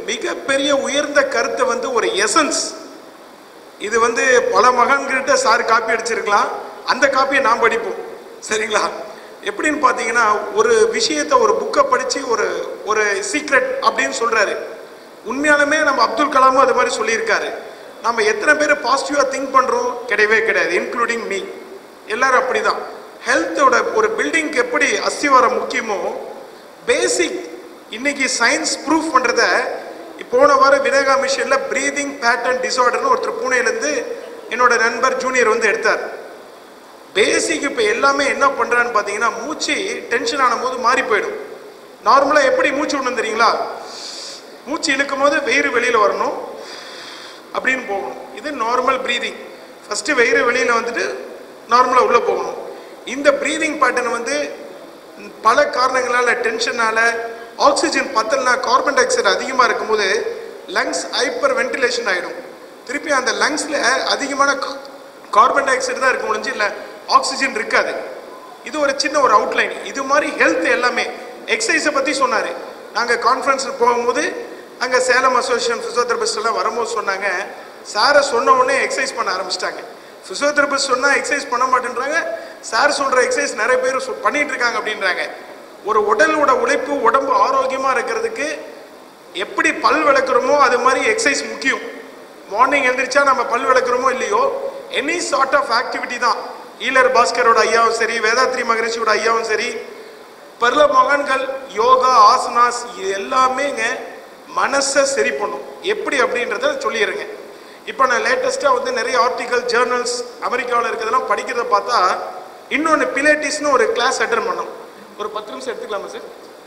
மிகப்பெரிய உயர்ந்த கருத்தை வந்து ஒரு எசன்ஸ் இது வந்து பல மகான்கிட்ட சார் காப்பி அடிச்சிருக்கலாம் அந்த காப்பியை நான் படிப்போம் சரிங்களா எப்படின்னு பார்த்தீங்கன்னா ஒரு விஷயத்தை ஒரு புக்கை படித்து ஒரு ஒரு சீக்ரெட் அப்படின்னு சொல்கிறாரு உண்மையாலுமே நம்ம அப்துல் கலாமும் அது மாதிரி சொல்லியிருக்காரு நம்ம எத்தனை பேர் பாசிட்டிவாக திங்க் பண்ணுறோம் கிடையவே கிடையாது இன்க்ளூடிங் மீ எல்லாரும் அப்படிதான் ஹெல்த்தோட ஒரு பில்டிங்க்கு எப்படி அஸ்திவாரம் முக்கியமோ பேசிக் இன்னைக்கு சயின்ஸ் ப்ரூஃப் பண்ணுறத போன வாரம் வினேகா மிஷனில் ப்ரீதிங் பேட்டர்ன் டிசார்டர்னு ஒருத்தர் பூனேலேருந்து என்னோட நண்பர் ஜூனியர் வந்து எடுத்தார் பேசிக் இப்போ எல்லாமே என்ன பண்ணுறான்னு பார்த்தீங்கன்னா மூச்சு டென்ஷன் ஆனும்போது மாறி போயிடும் நார்மலாக எப்படி மூச்சு விடணும் தெரியுங்களா மூச்சு இழுக்கும் போது வெயிறு வெளியில் வரணும் அப்படின்னு போகணும் இது நார்மல் ப்ரீதிங் ஃபஸ்ட்டு வெயிறு வெளியில் வந்துட்டு நார்மலாக உள்ளே போகணும் இந்த ப்ரீதிங் பேட்டர்ன் வந்து பல காரணங்களால் டென்ஷனால் ஆக்சிஜன் பத்தலைனா கார்பன் டை ஆக்சைடு அதிகமாக இருக்கும்போது லங்ஸ் ஹைப்பர் வென்டிலேஷன் ஆகிடும் திருப்பி அந்த லங்ஸில் அதிகமான கார்பன் டை ஆக்சைடு தான் இருக்கும் ஒழிஞ்சு இல்லை ஆக்சிஜன் இருக்காது இது ஒரு சின்ன ஒரு அவுட்லைன் இது மாதிரி ஹெல்த் எல்லாமே எக்ஸசைஸை பற்றி சொன்னார் நாங்கள் கான்ஃபரன்ஸில் போகும்போது அங்கே சேலம் அசோசியேஷன் ஃபிசியோதெரபிஸ்ட் எல்லாம் வரும்போது சொன்னாங்க சாரை சொன்ன உடனே எக்ஸசைஸ் பண்ண ஆரம்பிச்சிட்டாங்க ஃபிசியோதெரபிஸ்ட் சொன்னால் எக்ஸசைஸ் பண்ண மாட்டேன்றாங்க சார் சொல்கிற எக்ஸசைஸ் நிறைய பேர் சொ- பண்ணிட்டு இருக்காங்க அப்படின்றாங்க ஒரு உடலோட உழைப்பு உடம்பு ஆரோக்கியமாக இருக்கிறதுக்கு எப்படி பல் விளக்குறோமோ அது மாதிரி எக்ஸசைஸ் முக்கியம் மார்னிங் எழுந்திரிச்சா நம்ம பல் விளக்குறோமோ இல்லையோ எனி சார்ட் ஆஃப் ஆக்டிவிட்டி தான் ஈலர் பாஸ்கரோட ஐயாவும் சரி வேதாத்ரி மகரிஷியோட ஐயாவும் சரி பல மகான்கள் யோகா ஆசனாஸ் இது எல்லாமேங்க மனசை சரி பண்ணும் எப்படி அப்படின்றத சொல்லிடுறேங்க இப்போ நான் லேட்டஸ்ட்டாக வந்து நிறைய ஆர்டிகல் ஜேர்னல்ஸ் அமெரிக்காவில் இருக்கிறதெல்லாம் படிக்கிறத பார்த்தா இன்னொன்று பிலேட்டிஸ்னு ஒரு கிளாஸ் அட்டன் பண்ணோம் ஒரு பத்து நிமிஷம் எடுத்துக்கலாமா சார்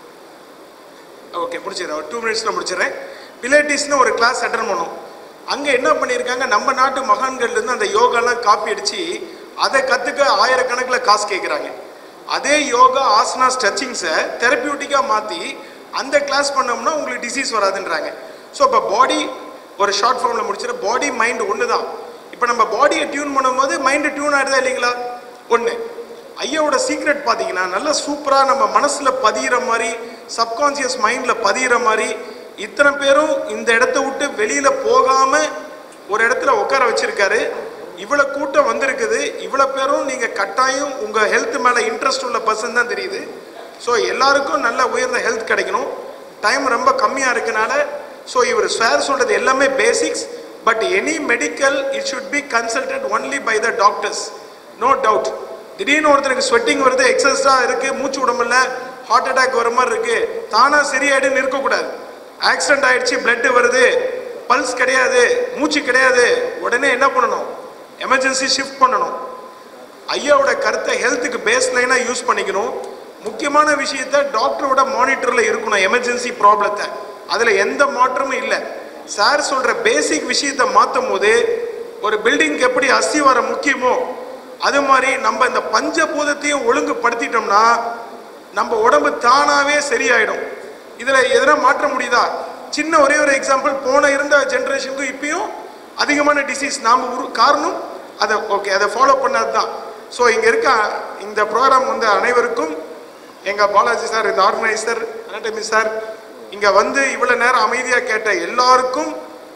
ஓகே முடிச்சிடறேன் ஒரு டூ மினிட்ஸில் முடிச்சிடறேன் பிலேட்டிஸ்னு ஒரு கிளாஸ் அட்டன் பண்ணோம் அங்கே என்ன பண்ணியிருக்காங்க நம்ம நாட்டு மகான்கள்லேருந்து அந்த யோகாலாம் காப்பி அடித்து அதை கற்றுக்க ஆயிரக்கணக்கில் காசு கேட்குறாங்க அதே யோகா ஆசனா ஸ்ட்ரெச்சிங்ஸை தெரப்பியூட்டிக்காக மாற்றி அந்த கிளாஸ் பண்ணோம்னா உங்களுக்கு டிசீஸ் வராதுன்றாங்க ஸோ இப்போ பாடி ஒரு ஷார்ட் ஃபார்மில் முடிச்சிட பாடி மைண்ட் ஒன்று தான் இப்போ நம்ம பாடியை டியூன் பண்ணும்போது மைண்டு டியூன் ஆகிடுதா இல்லைங்களா ஒன்று ஐயாவோட சீக்ரெட் பார்த்தீங்கன்னா நல்லா சூப்பராக நம்ம மனசில் பதிகிற மாதிரி சப்கான்சியஸ் மைண்டில் பதிகிற மாதிரி இத்தனை பேரும் இந்த இடத்த விட்டு வெளியில் போகாமல் ஒரு இடத்துல உட்கார வச்சிருக்காரு இவ்வளோ கூட்டம் வந்திருக்குது இவ்வளோ பேரும் நீங்கள் கட்டாயம் உங்கள் ஹெல்த் மேலே இன்ட்ரெஸ்ட் உள்ள பர்சன் தான் தெரியுது ஸோ எல்லாருக்கும் நல்ல உயர்ந்த ஹெல்த் கிடைக்கணும் டைம் ரொம்ப கம்மியாக இருக்கனால ஸோ இவர் சார் சொல்கிறது எல்லாமே basics but any medical it should be consulted only by the doctors no doubt திடீர்னு ஒருத்தருக்கு ஸ்வெட்டிங் வருது எக்ஸஸாக இருக்குது மூச்சு உடம்புல ஹார்ட் அட்டாக் வர மாதிரி இருக்குது தானாக சரியாயிடுன்னு இருக்கக்கூடாது ஆக்சிடென்ட் ஆயிடுச்சு பிளட் வருது பல்ஸ் கிடையாது மூச்சு கிடையாது உடனே என்ன பண்ணணும் எமர்ஜென்சி ஷிஃப்ட் பண்ணணும் ஐயாவோட கருத்தை ஹெல்த்துக்கு பேஸ் லைனாக யூஸ் பண்ணிக்கணும் முக்கியமான விஷயத்த டாக்டரோட மானிட்டரில் இருக்கணும் எமர்ஜென்சி ப்ராப்ளத்தை அதில் எந்த மாற்றமும் இல்லை சார் சொல்கிற பேசிக் விஷயத்தை மாற்றும் போது ஒரு பில்டிங்க்கு எப்படி அஸ்திவாரம் முக்கியமோ அது மாதிரி நம்ம இந்த பஞ்சபூதத்தையும் ஒழுங்குபடுத்திட்டோம்னா நம்ம உடம்பு தானாகவே சரியாயிடும் இதில் எதனா மாற்ற முடியுதா சின்ன ஒரே ஒரு எக்ஸாம்பிள் போன இருந்த ஜென்ரேஷனுக்கும் இப்பயும் அதிகமான டிசீஸ் நாம் உரு காரணம் அதை ஓகே அதை ஃபாலோ பண்ணது தான் ஸோ இங்கே இருக்க இந்த ப்ரோக்ராம் வந்து அனைவருக்கும் எங்கள் பாலாஜி சார் இந்த ஆர்கனைசர் அனட்டமி சார் இங்கே வந்து இவ்வளோ நேரம் அமைதியாக கேட்ட எல்லாருக்கும்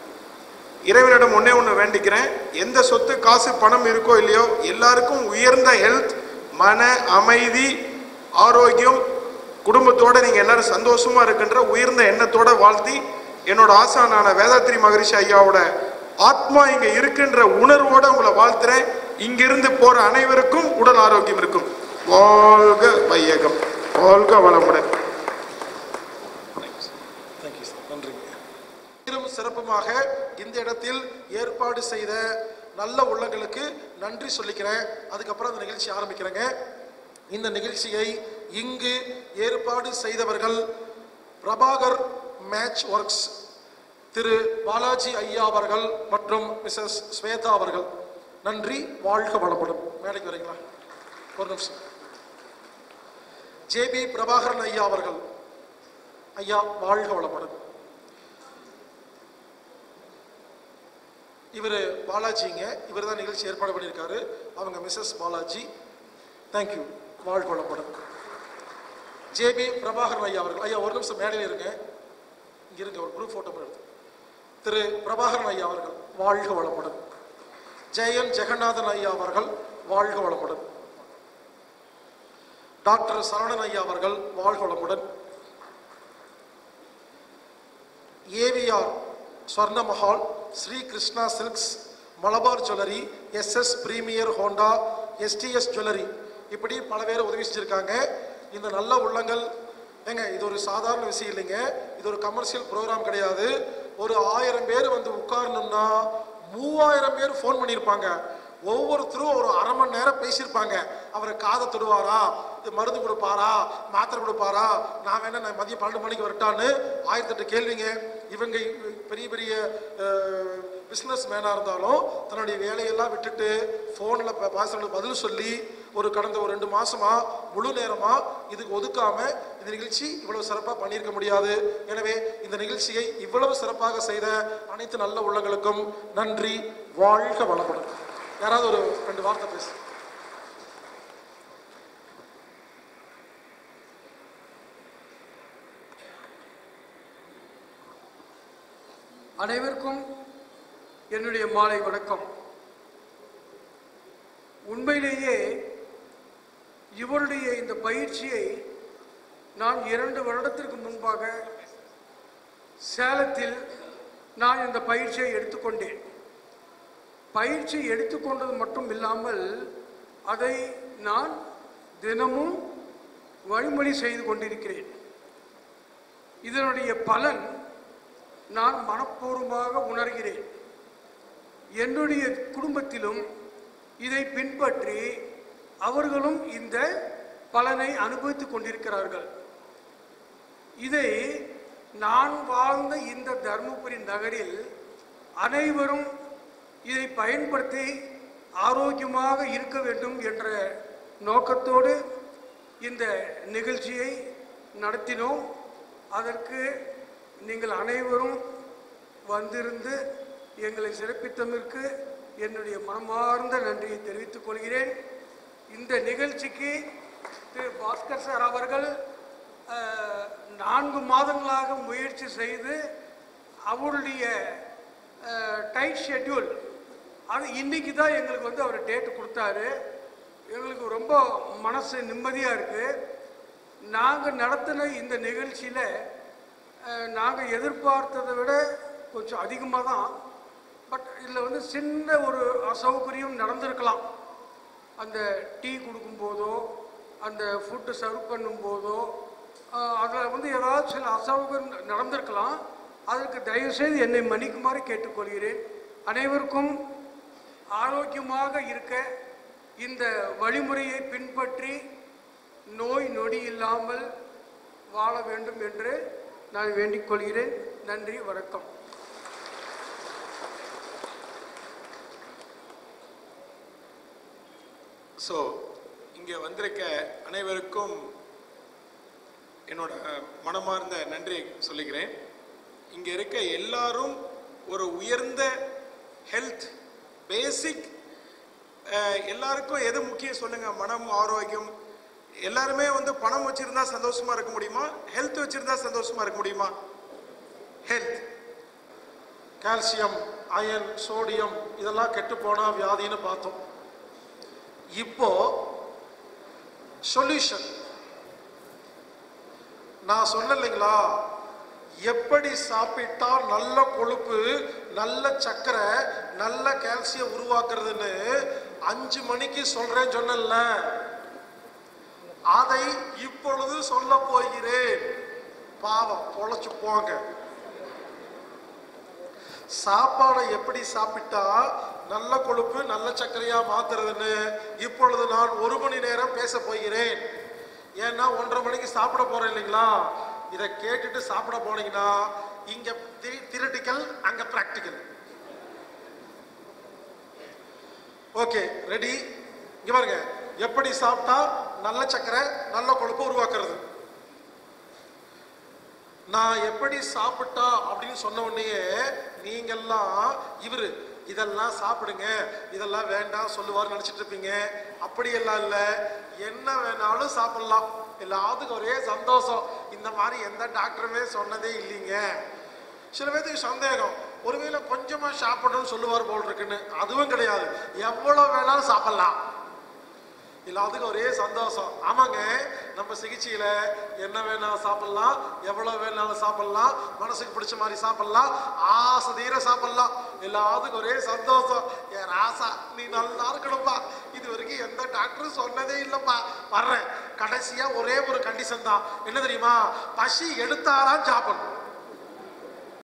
இறைவனிடம் ஒன்றே ஒன்று வேண்டிக்கிறேன் எந்த சொத்து காசு பணம் இருக்கோ இல்லையோ எல்லாருக்கும் உயர்ந்த ஹெல்த் மன அமைதி ஆரோக்கியம் குடும்பத்தோட நீங்கள் எல்லாரும் சந்தோஷமா இருக்கின்ற உயர்ந்த எண்ணத்தோட வாழ்த்தி என்னோட ஆசானான வேதாத்ரி மகரிஷி ஐயாவோட ஆத்மா இங்க இருக்கின்ற உணர்வோட உங்களை வாழ்த்துறேன் இங்கிருந்து போற அனைவருக்கும் உடல் ஆரோக்கியம் இருக்கும் வாழ்க வையகம் வாழ்க வளமுடன் சீரும் சிறப்புமாக இந்த இடத்தில் ஏற்பாடு செய்த நல்ல உள்ளங்களுக்கு நன்றி சொல்லிக்கிறேன் அதுக்கப்புறம் அந்த நிகழ்ச்சி ஆரம்பிக்கிறேங்க இந்த நிகழ்ச்சியை இங்கு ஏற்பாடு செய்தவர்கள் பிரபாகர் மேட்ச் ஒர்க்ஸ் திரு பாலாஜி ஐயா அவர்கள் மற்றும் மிஸ்ஸஸ் ஸ்வேதா அவர்கள் நன்றி வாழ்க வளமுடன் மேடைக்கு வரீங்களா ஒரு நிமிஷம் ஜேபி பிரபாகரன் ஐயா அவர்கள் ஐயா வாழ்க வளமுடன் இவர் பாலாஜிங்க இவர் தான் நிகழ்ச்சி ஏற்பாடு பண்ணியிருக்காரு அவங்க மிஸ்ஸஸ் பாலாஜி தேங்க்யூ வாழ்க வளமுடன் ஜேபி பிரபாகரன் ஐயா அவர்கள் ஐயா ஒரு நிமிஷம் மேடையில் இருங்க இங்க இருங்க ஒரு குரூப் போட்டோ எடுத்து திரு பிரபாகரன் ஐயா அவர்கள் வாழ்க வளமுடன் ஜெயன் ஜெகநாதன் ஐயா அவர்கள் வாழ்க வளமுடன் டாக்டர் சரவணன் ஐயா அவர்கள் வாழ்க வளமுடன் AVR Swarna Mahal Sri Krishna silks Malabar jewellery SS premier Honda STS jewellery இப்படி பல பேர் உதவி செஞ்சுருக்காங்க இந்த நல்ல உள்ளங்கள் ஏங்க இது ஒரு சாதாரண விஷயம் இல்லைங்க இது ஒரு கமர்ஷியல் ப்ரோக்ராம் கிடையாது ஒரு ஆயிரம் பேர் வந்து உட்காரணும்னா மூவாயிரம் பேர் ஃபோன் பண்ணியிருப்பாங்க ஒவ்வொருத்தரும் ஒரு அரை மணி நேரம் பேசியிருப்பாங்க அவரை காதை தொடுவாரா இது மருந்து கொடுப்பாரா மாத்திரை கொடுப்பாரா நான் வேணா நான் மதியம் பன்னெண்டு மணிக்கு வரட்டான்னு ஆயிரத்தெட்டு கேள்விங்க இவங்க பெரிய பெரிய பிஸ்னஸ் மேனாக இருந்தாலும் தன்னுடைய வேலையெல்லாம் விட்டுட்டு ஃபோனில் பேசுறவங்களுக்கு பதில் சொல்லி ஒரு கடந்த ஒரு ரெண்டு மாசமா முழு நேரமா இதுக்கு ஒதுக்காம இந்த நிகழ்ச்சி இவ்வளவு சிறப்பாக பண்ணியிருக்க முடியாது எனவே இந்த நிகழ்ச்சியை இவ்வளவு சிறப்பாக செய்த அனைத்து நல்ல உள்ளங்களுக்கும் நன்றி வாழ்க வளமுடன் யாராவது ஒரு ரெண்டு வார்த்தை பேசு அனைவருக்கும் என்னுடைய மாலை வணக்கம் உண்மையிலேயே இவருடைய இந்த பயிற்சியை நான் இரண்டு வருடத்திற்கு முன்பாக சேலத்தில் நான் இந்த பயிற்சியை எடுத்துக்கொண்டேன் பயிற்சி எடுத்துக்கொண்டது மட்டும் இல்லாமல் அதை நான் தினமும் வழிமொழி செய்து கொண்டிருக்கிறேன் இதனுடைய பலன் நான் மனப்பூர்வமாக உணர்கிறேன் என்னுடைய குடும்பத்திலும் இதை பின்பற்றி அவர்களும் இந்த பலனை அனுபவித்துக் கொண்டிருக்கிறார்கள் இதை நான் வாழ்ந்த இந்த தருமபுரி நகரில் அனைவரும் இதை பயன்படுத்தி ஆரோக்கியமாக இருக்க வேண்டும் என்ற நோக்கத்தோடு இந்த நிகழ்ச்சியை நடத்தினோம் அதற்கு நீங்கள் அனைவரும் வந்திருந்து எங்களை சிறப்பித்ததற்கு என்னுடைய மனமார்ந்த நன்றியை தெரிவித்துக் கொள்கிறேன் இந்த நிகழ்ச்சிக்கு திரு பாஸ்கர் சார் அவர்கள் அஹ், நான்கு மாதங்களாக முயற்சி செய்து அவருடைய டைட் ஷெட்யூல் அது இன்னைக்கு தான் எங்களுக்கு வந்து அவர் டேட் கொடுத்தாரு எங்களுக்கு ரொம்ப மனசு நிம்மதியாக இருக்குது நாங்கள் நடத்தின இந்த நிகழ்ச்சியில் நாங்கள் எதிர்பார்த்ததை விட கொஞ்சம் அதிகமாக தான் பட் இதில் வந்து சின்ன ஒரு அசௌகரியம் நடந்திருக்கலாம் அந்த டீ கொடுக்கும்போதோ அந்த ஃபுட்டு சர்வ் பண்ணும்போதோ அதில் வந்து ஏதாவது சில அசௌகரியம் நடந்திருக்கலாம் அதற்கு தயவுசெய்து என்னை மன்னிக்குமாறு கேட்டுக்கொள்கிறேன் அனைவருக்கும் ஆரோக்கியமாக இருக்க இந்த வழிமுறையை பின்பற்றி நோய் நொடி இல்லாமல் வாழ வேண்டும் என்று நான் வேண்டிக் கொள்கிறேன் நன்றி வணக்கம் ஸோ இங்கே வந்திருக்க அனைவருக்கும் என்னோட மனமார்ந்த நன்றி சொல்லுகிறேன் இங்கே இருக்க எல்லாரும் ஒரு உயர்ந்த ஹெல்த் பேசிக் எல்லாருக்கும் எது முக்கியம் சொல்லுங்க மனம் ஆரோக்கியம் எல்லாருமே வந்து பணம் வச்சிருந்தா சந்தோஷமா இருக்க முடியுமா ஹெல்த் வச்சிருந்தா சந்தோஷமா இருக்க முடியுமா ஹெல்த் கால்சியம் அயன் சோடியம் இதெல்லாம் கெட்டு போனா வியாதின்னு பார்த்தோம் இப்போ சொல்யூஷன் நான் சொன்னேன் இல்லைங்களா எப்படி சாப்பிட்டா நல்ல கொழுப்பு நல்ல சர்க்கரை நல்ல கால்சியம் உருவாக்குறதுன்னு அஞ்சு மணிக்கு சொல்றேன் சொன்னேன்ல அதை இப்பொழுது சொல்ல போகிறேன் பாவம் பொழைச்சு போங்க சாப்பாடை எப்படி சாப்பிட்டா நல்ல கொழுப்பு நல்ல சர்க்கரையா மாத்துறதுன்னு இப்பொழுது நான் ஒரு மணி நேரம் பேச போகிறேன் ஏன்னா ஒன்றரை மணிக்கு சாப்பிட போறேன் இல்லைங்களா இதை கேட்டுட்டு சாப்பிட போனீங்கன்னா இங்க தியரட்டிக்கல் அங்க பிராக்டிக்கல் ஓகே ரெடி இங்க பாருங்க எப்படி சாப்பிட்டா நல்ல சர்க்கரை நல்ல கொழுப்பு உருவாக்குறது நான் எப்படி சாப்பிட்டா அப்படின்னு சொன்ன உடனேயே நீங்கெல்லாம் இவரு இதெல்லாம் சாப்பிடுங்க இதெல்லாம் வேண்டாம் சொல்லுவார் நினைச்சிட்டு இருப்பீங்க அப்படியெல்லாம் இல்லை என்ன வேணாலும் சாப்பிடலாம் எல்லாத்துக்கும் ஒரே சந்தோஷம் இந்த மாதிரி எந்த டாக்டருமே சொன்னதே இல்லைங்க சில பேர்த்துக்கு சந்தேகம் ஒருவேளை கொஞ்சமா சாப்பிடணும்னு சொல்லுவார் போல் இருக்குன்னு அதுவும் கிடையாது எவ்வளவு வேணாலும் சாப்பிடலாம் எல்லாத்துக்கும் ஒரே சந்தோஷம் ஆமாங்க நம்ம சிகிச்சையில என்ன வேணாலும் சாப்பிடலாம் எவ்வளவு வேணாலும் சாப்பிடலாம் மனசுக்கு பிடிச்ச மாதிரி சாப்பிடலாம் ஆசை தீர சாப்பிடலாம் எல்லாத்துக்கும் ஒரே சந்தோஷம் என் ராசா நீ நல்லா இருக்கணும்ப்பா இது வரைக்கும் எந்த டாக்டரும் சொன்னதே இல்லைப்பா வர்றேன் கடைசியா ஒரே ஒரு கண்டிஷன் தான் என்ன தெரியுமா பசி எடுத்தாதான் சாப்பிடணும்